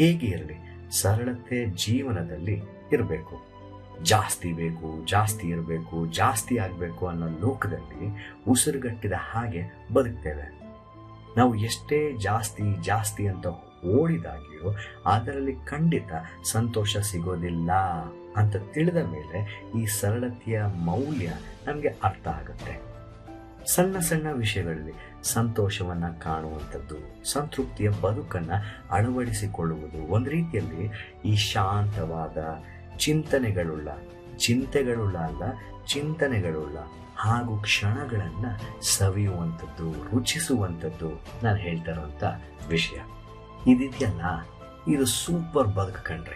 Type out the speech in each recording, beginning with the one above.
ಹೇಗೆ ಇರಲಿ ಸರಳತೆ ಜೀವನದಲ್ಲಿ ಇರಬೇಕು ಜಾಸ್ತಿ ಬೇಕು ಜಾಸ್ತಿ ಇರಬೇಕು ಜಾಸ್ತಿ ಆಗಬೇಕು ಅನ್ನೋ ಲೋಕದಲ್ಲಿ ಉಸಿರುಗಟ್ಟಿದ ಹಾಗೆ ಬದುಕ್ತೇವೆ ನಾವು ಎಷ್ಟೇ ಜಾಸ್ತಿ ಜಾಸ್ತಿ ಅಂತ ಓಡಿದಾಗಿಯೂ ಅದರಲ್ಲಿ ಖಂಡಿತ ಸಂತೋಷ ಸಿಗೋದಿಲ್ಲ ಅಂತ ತಿಳಿದ ಮೇಲೆ ಈ ಸರಳತೆಯ ಮೌಲ್ಯ ನಮಗೆ ಅರ್ಥ ಆಗುತ್ತೆ ಸಣ್ಣ ಸಣ್ಣ ವಿಷಯಗಳಲ್ಲಿ ಸಂತೋಷವನ್ನ ಕಾಣುವಂಥದ್ದು ಸಂತೃಪ್ತಿಯ ಬದುಕನ್ನ ಅಳವಡಿಸಿಕೊಳ್ಳುವುದು ಒಂದು ರೀತಿಯಲ್ಲಿ ಈ ಶಾಂತವಾದ ಚಿಂತನೆಗಳುಳ್ಳ ಚಿಂತೆಗಳುಳ್ಳ ಅಲ್ಲ ಚಿಂತನೆಗಳುಳ್ಳ ಹಾಗೂ ಕ್ಷಣಗಳನ್ನ ಸವಿಯುವಂಥದ್ದು ರುಚಿಸುವಂಥದ್ದು ನಾನು ಹೇಳ್ತಾ ಇರುವಂಥ ವಿಷಯ ಇದಿದೆಯಲ್ಲ ಇದು ಸೂಪರ್ ಬದುಕು ಕಣ್ರಿ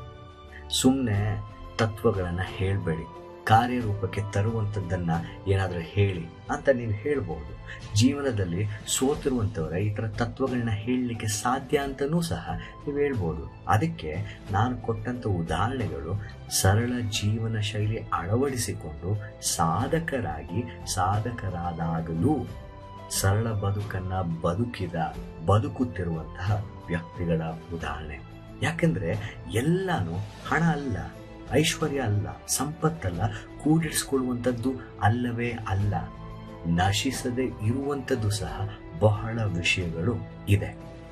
ಸುಮ್ಮನೆ ತತ್ವಗಳನ್ನು ಹೇಳಬೇಡಿ ಕಾರ್ಯರೂಪಕ್ಕೆ ತರುವಂಥದ್ದನ್ನ ಏನಾದರೂ ಹೇಳಿ ಅಂತ ನೀವು ಹೇಳ್ಬೋದು ಜೀವನದಲ್ಲಿ ಸೋತಿರುವಂಥವ್ರ ಈ ಥರ ತತ್ವಗಳನ್ನ ಹೇಳಲಿಕ್ಕೆ ಸಾಧ್ಯ ಅಂತನೂ ಸಹ ನೀವು ಹೇಳ್ಬೋದು ಅದಕ್ಕೆ ನಾನು ಕೊಟ್ಟಂಥ ಉದಾಹರಣೆಗಳು ಸರಳ ಜೀವನ ಶೈಲಿ ಅಳವಡಿಸಿಕೊಂಡು ಸಾಧಕರಾಗಿ ಸಾಧಕರಾದಾಗಲೂ ಸರಳ ಬದುಕನ್ನ ಬದುಕಿದ ಬದುಕುತ್ತಿರುವಂತಹ ವ್ಯಕ್ತಿಗಳ ಉದಾಹರಣೆ ಯಾಕೆಂದ್ರೆ ಎಲ್ಲಾನು ಹಣ ಅಲ್ಲ ಐಶ್ವರ್ಯ ಅಲ್ಲ ಸಂಪತ್ತಲ್ಲ ಕೂಡಿಡಿಸ್ಕೊಳ್ಳುವಂಥದ್ದು ಅಲ್ಲವೇ ಅಲ್ಲ ನಶಿಸದೆ ಇರುವಂಥದ್ದು ಸಹ ಬಹಳ ವಿಷಯಗಳು ಇದೆ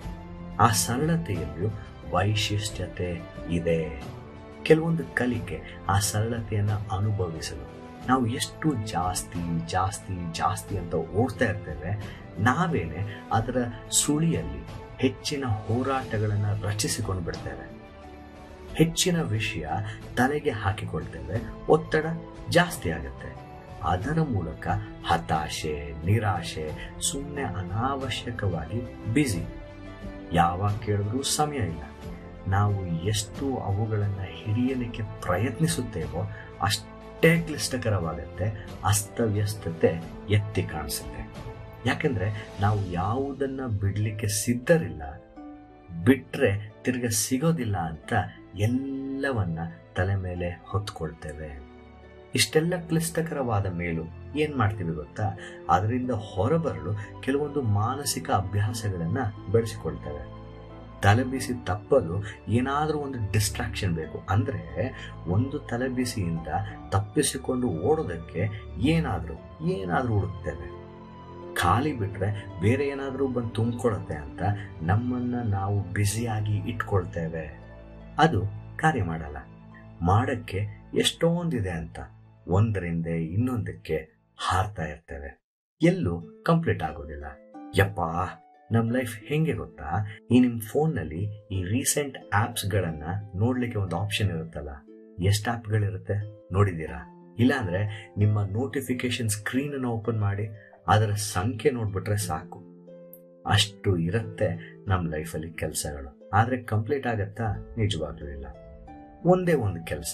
ಆ ಸರಳತೆಯಲ್ಲಿಯೂ ವೈಶಿಷ್ಟ್ಯತೆ ಇದೆ ಕೆಲವೊಂದು ಕಲಿಕೆ ಆ ಸರಳತೆಯನ್ನು ಅನುಭವಿಸಲು ನಾವು ಎಷ್ಟು ಜಾಸ್ತಿ ಜಾಸ್ತಿ ಜಾಸ್ತಿ ಅಂತ ಓಡ್ತಾ ಇರ್ತೇವೆ ನಾವೇನೆ ಅದರ ಸುಳಿಯಲ್ಲಿ ಹೆಚ್ಚಿನ ಹೋರಾಟಗಳನ್ನು ರಚಿಸಿಕೊಂಡು ಬಿಡ್ತೇವೆ ಹೆಚ್ಚಿನ ವಿಷಯ ತಲೆಗೆ ಹಾಕಿಕೊಳ್ತೇವೆ ಒತ್ತಡ ಜಾಸ್ತಿ ಆಗುತ್ತೆ ಅದರ ಮೂಲಕ ಹತಾಶೆ ನಿರಾಶೆ ಸುಮ್ಮನೆ ಅನಾವಶ್ಯಕವಾಗಿ ಬ್ಯುಸಿ ಯಾವಾಗ ಕೇಳಿದ್ರೂ ಸಮಯ ಇಲ್ಲ ನಾವು ಎಷ್ಟು ಅವುಗಳನ್ನು ಹಿಡಿಯಲಿಕ್ಕೆ ಪ್ರಯತ್ನಿಸುತ್ತೇವೋ ಅಷ್ಟೇ ಕ್ಲಿಷ್ಟಕರವಾಗುತ್ತೆ ಅಸ್ತವ್ಯಸ್ತತೆ ಎತ್ತಿ ಕಾಣಿಸುತ್ತೆ ಯಾಕೆಂದ್ರೆ ನಾವು ಯಾವುದನ್ನ ಬಿಡ್ಲಿಕ್ಕೆ ಸಿದ್ಧರಿಲ್ಲ ಬಿಟ್ರೆ ತಿರ್ಗ ಸಿಗೋದಿಲ್ಲ ಅಂತ ಎಲ್ಲವನ್ನ ತಲೆ ಮೇಲೆ ಹೊತ್ಕೊಳ್ತೇವೆ ಇಷ್ಟೆಲ್ಲ ಕ್ಲಿಷ್ಟಕರವಾದ ಮೇಲೂ ಏನ್ ಮಾಡ್ತೀವಿ ಗೊತ್ತಾ ಅದರಿಂದ ಹೊರಬರಲು ಕೆಲವೊಂದು ಮಾನಸಿಕ ಅಭ್ಯಾಸಗಳನ್ನ ಬೆಳೆಸಿಕೊಳ್ತೇವೆ ತಲೆಬಿಸಿ ತಪ್ಪಲು ಏನಾದರೂ ಒಂದು ಡಿಸ್ಟ್ರಾಕ್ಷನ್ ಬೇಕು ಅಂದ್ರೆ ಒಂದು ತಲೆಬಿಸಿಯಿಂದ ತಪ್ಪಿಸಿಕೊಂಡು ಓಡೋದಕ್ಕೆ ಏನಾದರೂ ಏನಾದರೂ ಹುಡುಕ್ತೇವೆ ಖಾಲಿ ಬಿಟ್ರೆ ಬೇರೆ ಏನಾದರೂ ಬಂದು ತುಂಬಿಕೊಳ್ಳುತ್ತೆ ಅಂತ ನಮ್ಮನ್ನ ನಾವು ಬ್ಯುಸಿಯಾಗಿ ಇಟ್ಕೊಳ್ತೇವೆ ಅದು ಕಾರ್ಯ ಮಾಡಲ್ಲ ಮಾಡಕ್ಕೆ ಎಷ್ಟೊಂದಿದೆ ಅಂತ ಒಂದರಿಂದ ಇನ್ನೊಂದಕ್ಕೆ ಹಾರ್ತಾ ಇರ್ತೇವೆ ಎಲ್ಲೂ ಕಂಪ್ಲೀಟ್ ಆಗೋದಿಲ್ಲ ಯಪ್ಪಾ ನಮ್ ಲೈಫ್ ಹೆಂಗೆ ಗೊತ್ತಾ ಈ ನಿಮ್ ಫೋನ್ನಲ್ಲಿ ಈ ರೀಸೆಂಟ್ ಆಪ್ಸ್ಗಳನ್ನ ನೋಡ್ಲಿಕ್ಕೆ ಒಂದು ಆಪ್ಷನ್ ಇರುತ್ತಲ್ಲ ಎಷ್ಟು ಆಪ್ಗಳಿರುತ್ತೆ ನೋಡಿದೀರಾ ಇಲ್ಲಾಂದ್ರೆ ನಿಮ್ಮ ನೋಟಿಫಿಕೇಶನ್ ಸ್ಕ್ರೀನ್ ಅನ್ನು ಓಪನ್ ಮಾಡಿ ಅದರ ಸಂಖ್ಯೆ ನೋಡ್ಬಿಟ್ರೆ ಸಾಕು ಅಷ್ಟು ಇರುತ್ತೆ ನಮ್ಮ ಲೈಫಲ್ಲಿ ಕೆಲಸಗಳು ಆದರೆ ಕಂಪ್ಲೀಟ್ ಆಗತ್ತಾ ನಿಜವಾಗ್ಲೂ ಇಲ್ಲ ಒಂದೇ ಒಂದು ಕೆಲಸ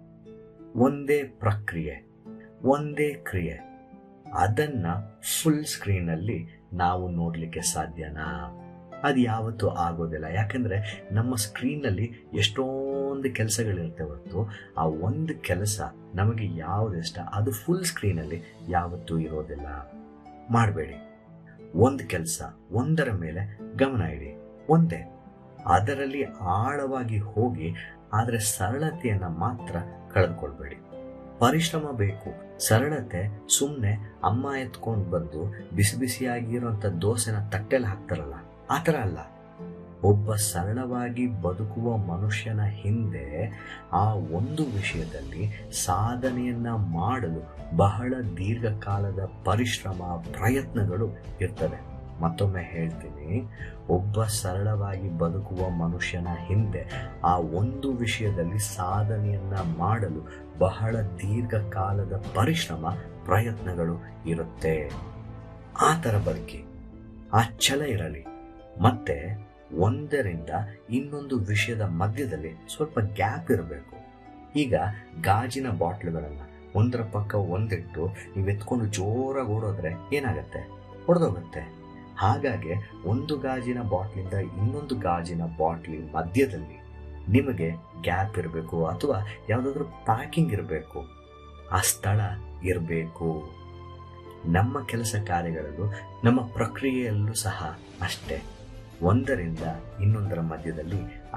ಒಂದೇ ಪ್ರಕ್ರಿಯೆ ಒಂದೇ ಕ್ರಿಯೆ ಅದನ್ನ ಫುಲ್ ಸ್ಕ್ರೀನಲ್ಲಿ ನಾವು ನೋಡ್ಲಿಕ್ಕೆ ಸಾಧ್ಯನಾ ಅದು ಯಾವತ್ತೂ ಆಗೋದಿಲ್ಲ ಯಾಕಂದ್ರೆ ನಮ್ಮ ಸ್ಕ್ರೀನ್ನಲ್ಲಿ ಎಷ್ಟೊಂದು ಕೆಲಸಗಳಿರುತ್ತೆ ಹೊರತು ಆ ಒಂದು ಕೆಲಸ ನಮಗೆ ಯಾವುದಿಷ್ಟ ಅದು ಫುಲ್ ಸ್ಕ್ರೀನಲ್ಲಿ ಯಾವತ್ತೂ ಇರೋದಿಲ್ಲ ಮಾಡಬೇಡಿ ಒಂದು ಕೆಲಸ ಒಂದರ ಮೇಲೆ ಗಮನ ಇಡಿ ಒಂದೇ ಅದರಲ್ಲಿ ಆಳವಾಗಿ ಹೋಗಿ ಆದರೆ ಸರಳತೆಯನ್ನ ಮಾತ್ರ ಕಳೆದುಕೊಳ್ಬೇಡಿ ಪರಿಶ್ರಮ ಬೇಕು ಸರಳತೆ ಸುಮ್ಮನೆ ಅಮ್ಮ ಎತ್ಕೊಂಡು ಬಂದು ಬಿಸಿ ಬಿಸಿಯಾಗಿರುವಂಥ ದೋಸೆನ ತಟ್ಟೆಲಿ ಹಾಕ್ತಾರಲ್ಲ ಆ ಥರ ಅಲ್ಲ ಒಬ್ಬ ಸರಳವಾಗಿ ಬದುಕುವ ಮನುಷ್ಯನ ಹಿಂದೆ ಆ ಒಂದು ವಿಷಯದಲ್ಲಿ ಸಾಧನೆಯನ್ನ ಮಾಡಲು ಬಹಳ ದೀರ್ಘಕಾಲದ ಪರಿಶ್ರಮ ಪ್ರಯತ್ನಗಳು ಇರ್ತವೆ ಮತ್ತೊಮ್ಮೆ ಹೇಳ್ತೀನಿ ಒಬ್ಬ ಸರಳವಾಗಿ ಬದುಕುವ ಮನುಷ್ಯನ ಹಿಂದೆ ಆ ಒಂದು ವಿಷಯದಲ್ಲಿ ಸಾಧನೆಯನ್ನ ಮಾಡಲು ಬಹಳ ದೀರ್ಘಕಾಲದ ಪರಿಶ್ರಮ ಪ್ರಯತ್ನಗಳು ಇರುತ್ತೆ ಆ ಥರ ಬದುಕಿ ಆ ಛಲ ಇರಲಿ ಮತ್ತೆ ಒಂದರಿಂದ ಇನ್ನೊಂದು ವಿಷಯದ ಮಧ್ಯದಲ್ಲಿ ಸ್ವಲ್ಪ ಗ್ಯಾಪ್ ಇರಬೇಕು ಈಗ ಗಾಜಿನ ಬಾಟ್ಲುಗಳನ್ನ ಒಂದರ ಪಕ್ಕ ಒಂದಿಟ್ಟು ನೀವು ಎತ್ಕೊಂಡು ಜೋರಾಗಿ ಓಡೋದ್ರೆ ಏನಾಗತ್ತೆ ಹೊಡೆದೋಗುತ್ತೆ ಹಾಗಾಗಿ ಒಂದು ಗಾಜಿನ ಬಾಟ್ಲಿಂದ ಇನ್ನೊಂದು ಗಾಜಿನ ಬಾಟ್ಲಿ ಮಧ್ಯದಲ್ಲಿ ನಿಮಗೆ ಗ್ಯಾಪ್ ಇರಬೇಕು ಅಥವಾ ಯಾವುದಾದ್ರೂ ಪ್ಯಾಕಿಂಗ್ ಇರಬೇಕು ಆ ಸ್ಥಳ ಇರಬೇಕು ನಮ್ಮ ಕೆಲಸ ಕಾರ್ಯಗಳಲ್ಲೂ ನಮ್ಮ ಪ್ರಕ್ರಿಯೆಯಲ್ಲೂ ಸಹ ಅಷ್ಟೇ ಒಂದರಿಂದ ಇನ್ನೊಂದರ ಮಧ್ಯದಲ್ಲಿ